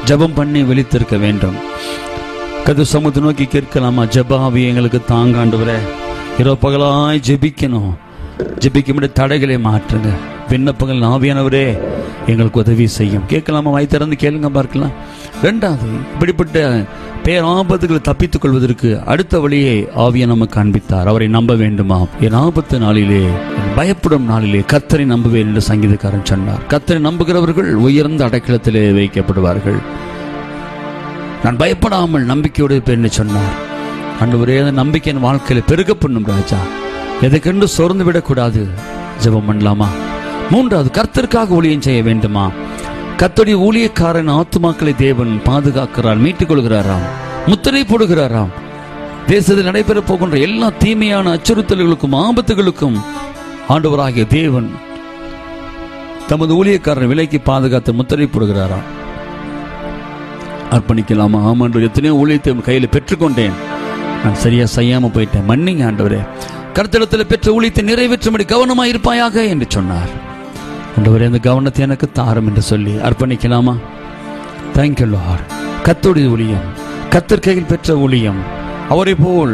ஜெபம் பண்ணி விழித்திருக்க வேண்டும் கது சமுத்து நோக்கி கேட்கலாமா ஜெபாவி எங்களுக்கு தாங்காண்டவரே இரவு பகலாய் ஜெபிக்கணும் ஜெபிக்கும்படி தடைகளை மாற்றுங்க விண்ணப்பங்கள் ஆவியானவரே எங்களுக்கு உதவி செய்யும் கேட்கலாமா வாய் திறந்து கேளுங்க பார்க்கலாம் ரெண்டாவது இப்படிப்பட்ட பேராபத்துகளை தப்பித்துக் கொள்வதற்கு அடுத்த வழியை ஆவிய நமக்கு காண்பித்தார் அவரை நம்ப வேண்டுமா என் ஆபத்து நாளிலே என் பயப்படும் நாளிலே கத்தரை நம்புவேன் என்று சங்கீதக்காரன் சொன்னார் கத்தரை நம்புகிறவர்கள் உயர்ந்த அடைக்கலத்திலே வைக்கப்படுவார்கள் நான் பயப்படாமல் நம்பிக்கையோடு இருப்பேன் என்று சொன்னார் ஆண்டவரே அந்த நம்பிக்கை என் வாழ்க்கையில பெருக பண்ணும் ராஜா எதை கண்டு சோர்ந்து விடக்கூடாது ஜெபம் பண்ணலாமா மூன்றாவது கர்த்தருக்காக ஊழியம் செய்ய வேண்டுமா கர்த்தருடைய ஊழியக்காரன் ஆத்துமாக்களை தேவன் பாதுகாக்கிறார் மீட்டுக் கொள்கிறாராம் முத்திரை போடுகிறாராம் தேசத்தில் நடைபெறப் போகின்ற எல்லா தீமையான அச்சுறுத்தல்களுக்கும் ஆபத்துகளுக்கும் ஆண்டவராகிய தேவன் தமது ஊழியக்காரன் விலைக்கு பாதுகாத்து முத்திரை போடுகிறாராம் அர்ப்பணிக்கலாமா ஆமாண்டு எத்தனையோ ஊழியத்தை உன் கையில் பெற்றுக்கொண்டேன் நான் சரியா செய்யாம போயிட்டேன் மன்னிங்க ஆண்டவரே கருத்தடத்தில் பெற்ற ஊழியத்தை நிறைவேற்றும்படி கவனமா இருப்பாயாக என்று சொன்னார் ஆண்டவரே அந்த கவனத்தை எனக்கு தாரும் என்று சொல்லி அர்ப்பணிக்கலாமா தேங்க்யூ லார்ட் கத்தோடைய ஊழியம் கத்தர் கையில் பெற்ற ஊழியம் அவரை போல்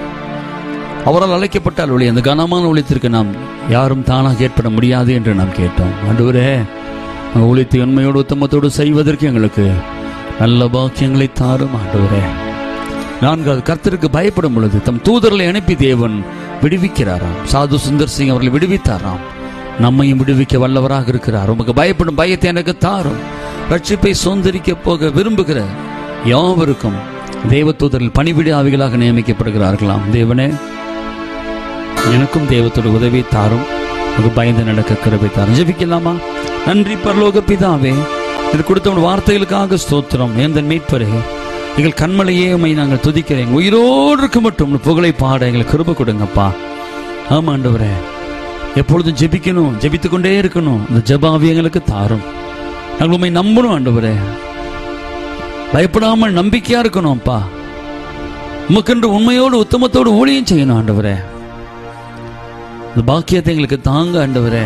அவரால் அழைக்கப்பட்டால் ஒளி அந்த கனமான ஊழியத்திற்கு நாம் யாரும் தானாக ஏற்பட முடியாது என்று நாம் கேட்டோம் ஆண்டவரே அந்த ஊழியத்தை உண்மையோடு உத்தமத்தோடு செய்வதற்கு எங்களுக்கு நல்ல பாக்கியங்களை தாரும் ஆண்டவரே நான்காவது கர்த்தருக்கு பயப்படும் பொழுது தம் தூதர்களை அனுப்பி தேவன் விடுவிக்கிறாராம் சாது சுந்தர் சிங் அவர்களை விடுவித்தாராம் நம்மையும் விடுவிக்க வல்லவராக இருக்கிறார் உமக்கு பயப்படும் பயத்தை எனக்கு தாரும் ரட்சிப்பை சுதந்திரிக்க போக விரும்புகிற யாவருக்கும் தேவதூதரில் பணிவிட ஆவிகளாக நியமிக்கப்படுகிறார்களாம் தேவனே எனக்கும் தேவத்தோட உதவி தாரும் உங்க பயந்து நடக்க கிருபை தாரும் ஜெபிக்கலாமா நன்றி பரலோக பிதாவே இது கொடுத்த உன் வார்த்தைகளுக்காக ஸ்தோத்திரம் ஏந்தன் மீட்பரே எங்கள் கண்மலையே உம்மை நாங்கள் துதிக்கிறேன் உயிரோடு இருக்க மட்டும் உன் புகழை பாட எங்களுக்கு கிருபை கொடுங்கப்பா ஆமா ஆண்டவரே எப்பொழுதும் ஜெபிக்கணும் ஜெபித்துக் கொண்டே இருக்கணும் இந்த ஜெபாவி எங்களுக்கு தாரும் நாங்கள் உண்மை நம்பணும் ஆண்டவரே பயப்படாமல் நம்பிக்கையா இருக்கணும் அப்பா உமக்கென்று உண்மையோடு உத்தமத்தோடு ஊழியம் செய்யணும் ஆண்டவரே இந்த பாக்கியத்தை எங்களுக்கு தாங்க ஆண்டவரே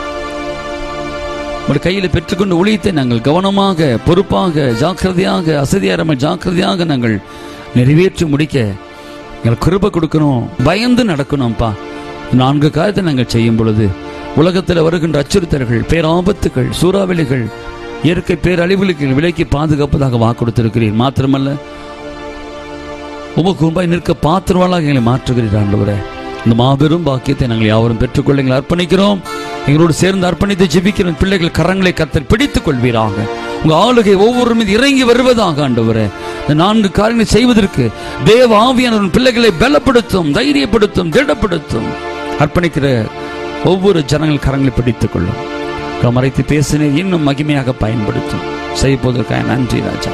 ஒரு கையில் பெற்றுக்கொண்ட ஊழியத்தை நாங்கள் கவனமாக பொறுப்பாக ஜாக்கிரதையாக அசதியாராமல் ஜாக்கிரதையாக நாங்கள் நிறைவேற்றி முடிக்க எங்களுக்கு கிருபை கொடுக்கணும் பயந்து நடக்கணும்ப்பா நான்கு காரியத்தை நாங்கள் செய்யும் பொழுது உலகத்தில் வருகின்ற அச்சுறுத்தல்கள் பேராபத்துகள் சூறாவளிகள் இயற்கை பேரழிவுகளுக்கு விலைக்கு பாதுகாப்பதாக வாக்கு கொடுத்திருக்கிறீர் மாத்திரமல்ல உமக்கு முன்பாய் நிற்க பாத்திரவாளாக எங்களை மாற்றுகிறீர் ஆண்டவரே இந்த மாபெரும் பாக்கியத்தை நாங்கள் யாவரும் பெற்றுக்கொள்ள எங்களை அர்ப்பணிக்கிறோம் எங்களோடு சேர்ந்து அர்ப்பணித்து ஜெபிக்கிறோம் பிள்ளைகள் கரங்களை கத்தல் பிடித்துக் கொள்வீராக உங்க ஆளுகை ஒவ்வொரு மீது இறங்கி வருவதாக ஆண்டவரே இந்த நான்கு காரியங்களை செய்வதற்கு தேவ ஆவியானவரின் பிள்ளைகளை பலப்படுத்தும் தைரியப்படுத்தும் திடப்படுத்தும் அர்ப்பணிக்கிற ஒவ்வொரு ஜனங்கள் கரங்களை பிடித்துக் கொள்ளும் கமரைத்து பேசினேன் இன்னும் மகிமையாக பயன்படுத்தும் செய்யப்போவதற்காக நன்றி ராஜா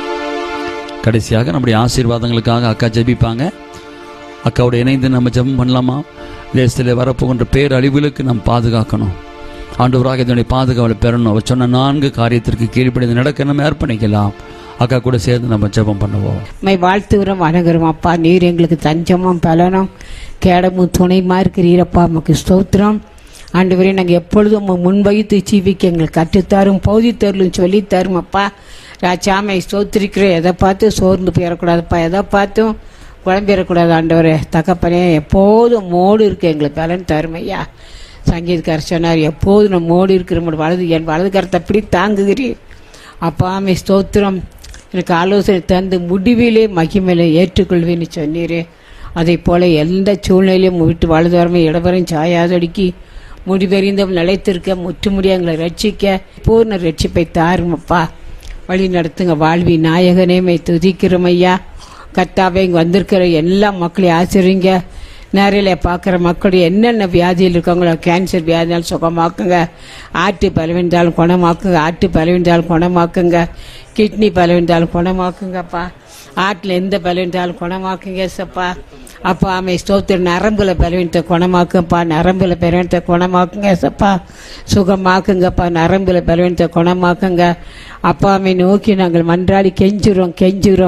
கடைசியாக நம்முடைய ஆசீர்வாதங்களுக்காக அக்கா ஜெபிப்பாங்க அக்காவோட இணைந்து நம்ம ஜெபம் பண்ணலாமா தேசத்தில் வரப்போகின்ற பேரழிவுகளுக்கு நாம் பாதுகாக்கணும் ஆண்டவராக இதனுடைய பாதுகாவலை பெறணும் அவர் சொன்ன நான்கு காரியத்திற்கு கீழ்ப்படிந்து நடக்க நம்ம அர்ப்பணிக்கலாம் அக்கா கூட சேர்ந்து நம்ம ஜெபம் பண்ணுவோம் மை வாழ்த்துகிறோம் வணங்குறோம் அப்பா நீர் எங்களுக்கு தஞ்சமும் பலனும் கேடமும் துணைமா இருக்கிறீரப்பா நமக்கு ஸ்தோத்திரம் ஆண்டவரே நாங்கள் எப்பொழுதும் உம்மை முன்வைத்து ஜீவிக்க எங்களுக்கு கற்றுத்தாரும் போதித்தருளும் சொல்லித்தரும் அப்பா ராஜாமை ஸ்தோத்திரிக்கிறோம் எதை பார்த்து சோர்ந்து போயிடக்கூடாதுப்பா எதை பார்த்தும் குழம்பிடக்கூடாது ஆண்டவரே தகப்பனே எப்போதும் மோடு இருக்கு எங்களுக்கு பலன் தருமையா சங்கீதக்காரர் சொன்னார் எப்போதும் நம்ம மோடு இருக்கிற வலது என் வலது கரத்தை அப்படி தாங்குகிறீர் அப்பாமே ஸ்தோத்திரம் எனக்கு ஆலோசனை தந்து முடிவிலே மகிமையிலே ஏற்றுக்கொள்வேன்னு சொன்னீரே அதே போல எந்த சூழ்நிலையும் விட்டு வலதுவரமே இடவரையும் சாயாதடிக்கு முடிவெறிந்தும் நிலைத்திருக்க முற்றுமுடிய எங்களை ரட்சிக்க பூர்ண ரட்சிப்பை தாருமப்பா வழி நடத்துங்க வாழ்வி நாயகனே மை துதிக்கிறோம் ஐயா கர்த்தாவே இங்கே வந்திருக்கிற எல்லா மக்களையும் ஆசிரிங்க நேரில் பார்க்குற மக்களுடைய என்னென்ன வியாதியில் இருக்காங்களோ கேன்சர் வியாதியால் சுகமாக்குங்க ஆட்டு பலவிந்தாலும் குணமாக்குங்க ஆட்டு பலவிந்தாலும் குணமாக்குங்க கிட்னி பலவிந்தாலும் குணமாக்குங்கப்பா ஆட்டில் எந்த பலவிந்தாலும் குணமாக்குங்க சப்பா அப்பா ஆமை ஸ்தோத்திர நரம்புல பலவீனத்தை குணமாக்குங்கப்பா நரம்புல பலவீனத்தை குணமாக்குங்க சப்பா சுகமாக்குங்கப்பா நரம்புல பலவீனத்தை குணமாக்குங்க அப்பா அம்மை நோக்கி நாங்கள் மன்றாடி கெஞ்சுறோம் கெஞ்சுறோம்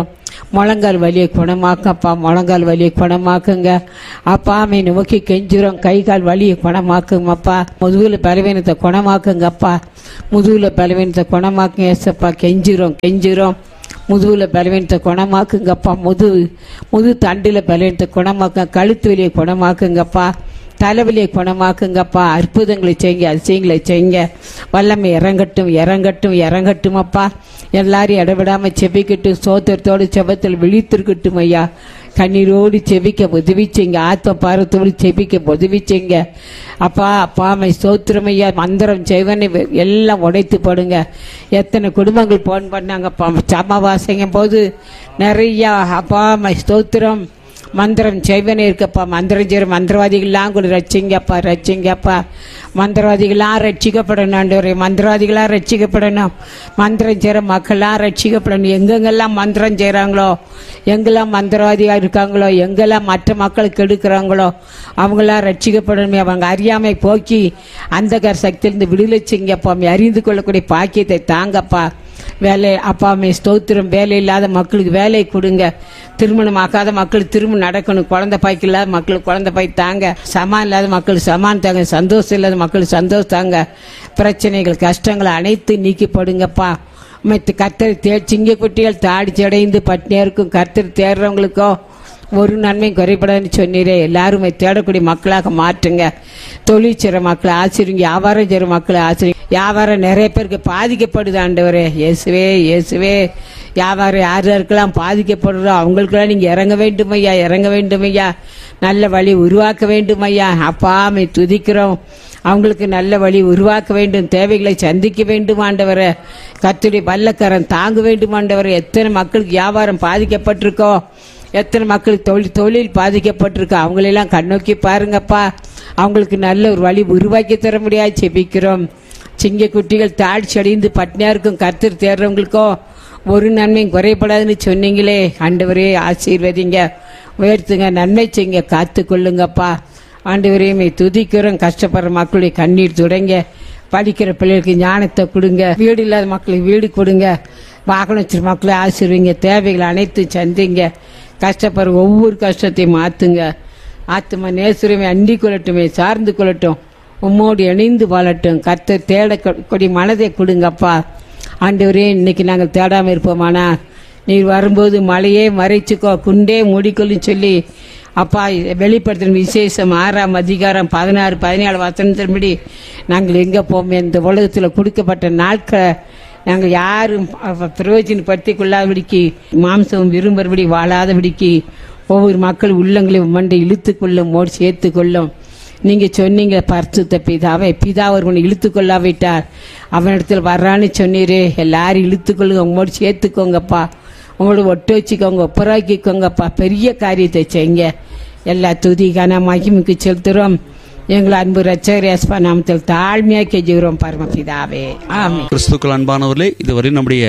முழங்கால் வலியை குணமாக்கப்பா முழங்கால் வலியை குணமாக்குங்க அப்பா அம்மை நோக்கி கெஞ்சுறோம் கை கால் வலியை குணமாக்குங்கப்பா முதுகுல பலவீனத்தை குணமாக்குங்கப்பா முதுகுல பலவீனத்தை குணமாக்குங்க ஏசப்பா கெஞ்சுறோம் கெஞ்சுறோம் முதுகுல பலவீனத்தை குணமாக்குங்கப்பா முதுகு முது தண்டில் பலவீனத்தை குணமாக்குங்க கழுத்து வலியை குணமாக்குங்கப்பா தலைவலியை குணமாக்குங்கப்பா அற்புதங்களை செய்யுங்க அதிசயங்களை செய்யுங்க வல்லமை இறங்கட்டும் இறங்கட்டும் இறங்கட்டும் அப்பா எல்லாரும் இடவிடாம செபிக்கட்டும் சோத்திரத்தோடு செபத்தில் விழித்திருக்கட்டும் ஐயா கண்ணீரோடு செபிக்க உதவிச்சிங்க ஆத்ம பாரத்தோடு செபிக்க உதவிச்சிங்க அப்பா அப்பா மை சோத்திரம் ஐயா மந்திரம் செய்வனை எல்லாம் உடைத்து போடுங்க எத்தனை குடும்பங்கள் போன் பண்ணாங்கப்பா சமவாசங்கும் போது நிறையா அப்பா மை ஸ்தோத்திரம் மந்திரம் செய்வனே இருக்கப்பா மந்திரம் செய்கிற மந்திரவாதிகள்லாம் கூட ரச்சிங்கப்பா ரச்சிங்கப்பா மந்திரவாதிகளாம் ரட்சிக்கப்படணும் ஆண்டவரே மந்திரவாதிகளாம் ரட்சிக்கப்படணும் மந்திரம் செய்கிற மக்கள்லாம் ரட்சிக்கப்படணும் எங்கெங்கெல்லாம் மந்திரம் செய்கிறாங்களோ எங்கெல்லாம் மந்திரவாதியாக இருக்காங்களோ எங்கெல்லாம் மற்ற மக்களுக்கு எடுக்கிறாங்களோ அவங்களாம் ரட்சிக்கப்படணுமே அவங்க அறியாமை போக்கி அந்த சக்தியிலிருந்து விடுதலை செய்யுங்கப்பா அறிந்து கொள்ளக்கூடிய பாக்கியத்தை தாங்கப்பா வேலை அப்பா அம்மை ஸ்தோத்திரம் வேலை இல்லாத மக்களுக்கு வேலை கொடுங்க திருமணம் ஆக்காத மக்களுக்கு திருமணம் நடக்கணும் குழந்தை பாய்க்கு இல்லாத மக்களுக்கு குழந்தை பாய் தாங்க சமான் இல்லாத மக்களுக்கு சமான் தாங்க சந்தோஷம் இல்லாத மக்களுக்கு சந்தோஷம் தாங்க பிரச்சனைகள் கஷ்டங்கள் அனைத்து நீக்கிப்படுங்கப்பா மற்ற கத்தரி தே சிங்க குட்டிகள் தாடி சடைந்து பட்னியா இருக்கும் கத்தரி தேடுறவங்களுக்கோ ஒரு நன்மையும் குறைபடாதுன்னு சொன்னீரே எல்லாருமே தேடக்கூடிய மக்களாக மாற்றுங்க தொழில் செய்கிற மக்களை ஆசிரிங்க வியாபாரம் செய்கிற மக்களை ஆசிரிங்க வியாபாரம் நிறைய பேருக்கு பாதிக்கப்படுது ஆண்டவரே இயேசுவே இயேசுவே வியாபாரம் யார் யாருக்கெல்லாம் பாதிக்கப்படுறோ அவங்களுக்கெல்லாம் நீங்கள் இறங்க வேண்டும் ஐயா இறங்க வேண்டும் ஐயா நல்ல வழி உருவாக்க வேண்டும் ஐயா அப்பாமை துதிக்கிறோம் அவங்களுக்கு நல்ல வழி உருவாக்க வேண்டும் தேவைகளை சந்திக்க வேண்டும் ஆண்டவரை கத்துடைய வல்லக்கரம் தாங்க வேண்டும் ஆண்டவரை எத்தனை மக்களுக்கு வியாபாரம் பாதிக்கப்பட்டிருக்கோ எத்தனை மக்கள் தொழில் தொழில் பாதிக்கப்பட்டிருக்கு அவங்களெல்லாம் கண்ணோக்கி பாருங்கப்பா அவங்களுக்கு நல்ல ஒரு வழி உருவாக்கி தர முடியாது செபிக்கிறோம் சிங்க குட்டிகள் தாழ்ச்சி அடைந்து பட்னியா இருக்கும் கருத்து தேடுறவங்களுக்கோ ஒரு நன்மையும் குறைபடாதுன்னு சொன்னீங்களே ஆண்டவரே ஆசீர்வதிங்க உயர்த்துங்க நன்மை செய்யுங்க காத்து கொள்ளுங்கப்பா ஆண்டவரையுமே துதிக்கிறோம் கஷ்டப்படுற மக்களுடைய கண்ணீர் துடைங்க படிக்கிற பிள்ளைகளுக்கு ஞானத்தை கொடுங்க வீடு இல்லாத மக்களுக்கு வீடு கொடுங்க வாகனம் வச்சிருக்க மக்களை ஆசீர்வீங்க தேவைகள் அனைத்தும் சந்திங்க கஷ்டப்படுற ஒவ்வொரு கஷ்டத்தையும் மாத்துங்க ஆத்மா நேசுரமே அண்டி கொள்ளட்டுமே சார்ந்து கொள்ளட்டும் உம்மோடு இணைந்து வாழட்டும் கத்த தேட கொடி மனதை கொடுங்கப்பா ஆண்டவரே இன்னைக்கு நாங்கள் தேடாம இருப்போமானா நீர் வரும்போது மழையே மறைச்சுக்கோ குண்டே மூடிக்கொள்ளும் சொல்லி அப்பா வெளிப்படுத்தின விசேஷம் ஆறாம் அதிகாரம் பதினாறு பதினேழு வசனத்தின்படி நாங்கள் எங்கே போவோம் இந்த உலகத்தில் கொடுக்கப்பட்ட நாட்களை நாங்கள் யாரும் பிரயோஜனப்படுத்திக் கொள்ளாதபடிக்கு மாம்சம் விரும்புறபடி வாழாதபடிக்கு ஒவ்வொரு மக்கள் உள்ளங்களையும் மண்டை இழுத்து கொள்ளும் மோடி சேர்த்து கொள்ளும் நீங்க சொன்னீங்க பரிசுத்த பிதாவை பிதா ஒருவனை இழுத்து கொள்ளாவிட்டார் அவனிடத்தில் வர்றான்னு சொன்னீரே எல்லாரும் இழுத்துக்கொள்ளுங்க உங்களோட சேர்த்துக்கோங்கப்பா உங்களோட ஒட்டு வச்சுக்கோங்க ஒப்பராக்கிக்கோங்கப்பா பெரிய காரியத்தை செய்யுங்க எல்லா துதி கன மகிமுக்கு செலுத்துறோம் எங்கள் அன்பு ரச்சகர் எஸ்பா நாமத்தில் தாழ்மையாக கெஞ்சுகிறோம் பரமபிதாவே ஆமே கிறிஸ்துக்கள் அன்பானவர்களே இதுவரை நம்முடைய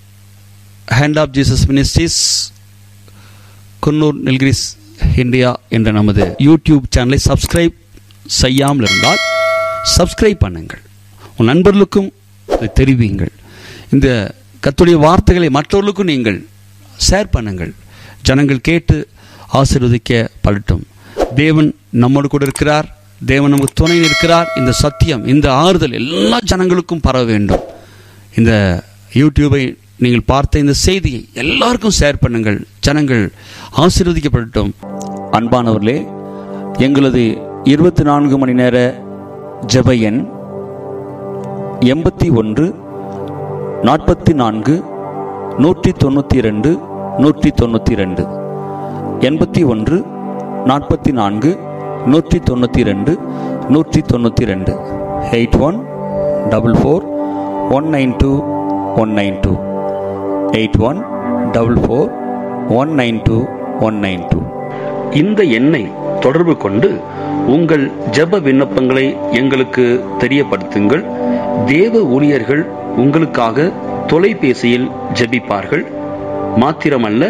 hand of Jesus ministries Coonoor Nilgiris India என்ற நமது யூடியூப் சேனலை சப்ஸ்கிரைப் செய்யாமல் இருந்தால் சப்ஸ்கிரைப் பண்ணுங்கள் உன் நண்பர்களுக்கும் இதை தெரிவியுங்கள் இந்த கத்துடைய வார்த்தைகளை மற்றவர்களுக்கும் நீங்கள் ஷேர் பண்ணுங்கள் ஜனங்கள் கேட்டு ஆசீர்வதிக்கப்படட்டும் தேவன் நம்மோடு கூட இருக்கிறார் தேவன் நமக்கு துணை இருக்கிறார் இந்த சத்தியம் இந்த ஆறுதல் எல்லா ஜனங்களுக்கும் பரவ வேண்டும் இந்த யூடியூபை நீங்கள் பார்த்த இந்த செய்தியை எல்லாருக்கும் ஷேர் பண்ணுங்கள் ஜனங்கள் ஆசீர்வதிக்கப்படட்டும் அன்பானவர்களே எங்களது இருபத்தி நான்கு மணி நேர ஜெப எண் எண்பத்தி ஒன்று நாற்பத்தி நான்கு நூற்றி தொண்ணூற்றி ரெண்டு நூற்றி தொண்ணூற்றி ரெண்டு எண்பத்தி ஒன்று நாற்பத்தி நான்கு நூற்றி தொண்ணூற்றி ரெண்டு நூற்றி தொண்ணூற்றி ரெண்டு eight one double four one nine two one nine two eight one double four one nine two one nine two இந்த எண்ணை தொடர்பு கொண்டு உங்கள் ஜெப விண்ணப்பங்களை எங்களுக்கு தெரியப்படுத்துங்கள் தேவ ஊழியர்கள் உங்களுக்காக தொலைபேசியில் ஜெபிப்பார்கள் மாத்திரமல்ல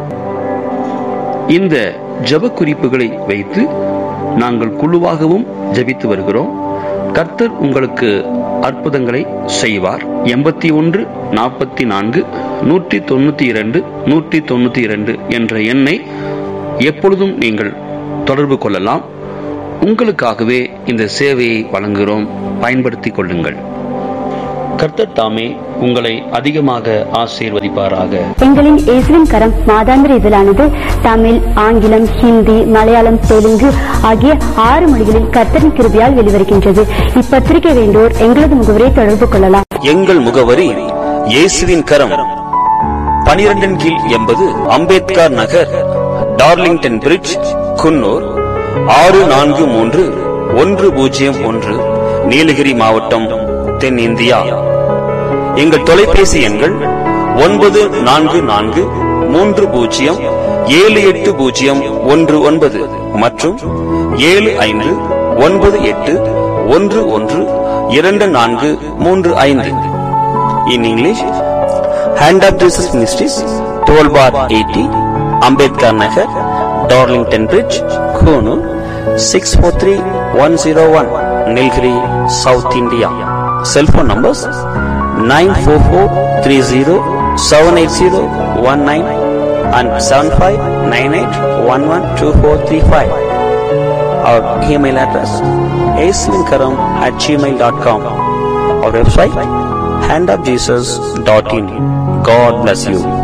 இந்த ஜெப குறிப்புகளை வைத்து நாங்கள் குழுவாகவும் ஜெபித்து வருகிறோம் கர்த்தர் உங்களுக்கு அற்புதங்களை செய்வார் எண்பத்தி ஒன்று நாற்பத்தி நான்கு நூற்றி தொண்ணூத்தி இரண்டு நூற்றி தொண்ணூத்தி இரண்டு என்ற எண்ணை எப்பொழுதும் நீங்கள் தொடர்பு கொள்ளலாம் உங்களுக்காகவே இந்த சேவையை வழங்குகிறோம் பயன்படுத்திக் கொள்ளுங்கள் கர்த்தர் தாமே உங்களை அதிகமாக ஆசீர்வதிப்பாராக எங்களின் இயேசுவின் கரம் மாதாந்திர இதழானது தமிழ் ஆங்கிலம் ஹிந்தி மலையாளம் தெலுங்கு ஆகிய ஆறு மொழிகளில் கர்த்தரின் கிருபியால் வெளிவருகின்றது இப்பத்திரிகை வேண்டோர் எங்களது முகவரியை தொடர்பு கொள்ளலாம் எங்கள் முகவரி இயேசுவின் கரம் பனிரெண்டின் கீழ் எண்பது அம்பேத்கர் நகர் டார்லிங்டன் பிரிட்ஜ் குன்னூர் ஆறு நான்கு மூன்று ஒன்று பூஜ்ஜியம் ஒன்று நீலகிரி மாவட்டம் தென்னிந்தியா எங்கள் தொலைபேசி எண்கள் ஒன்பது நான்கு நான்கு மூன்று பூஜ்ஜியம் ஏழு எட்டு பூஜ்ஜியம் ஒன்று ஒன்பது மற்றும் ஏழு ஐந்து ஒன்பது எட்டு ஒன்று ஒன்று இரண்டு நான்கு மூன்று ஐந்து in English hand of Jesus ministries twelve by eighty Ambedkar Nagar Darlington bridge Coonoor six four three one zero one Nilgiri south India cellphone numbers nine four four three zero seven eight zero one nine and seven five nine eight one one two four three five our email address ஏஸ்லின்கரம் at Gmail dot com our website handofjesus.in. God bless you.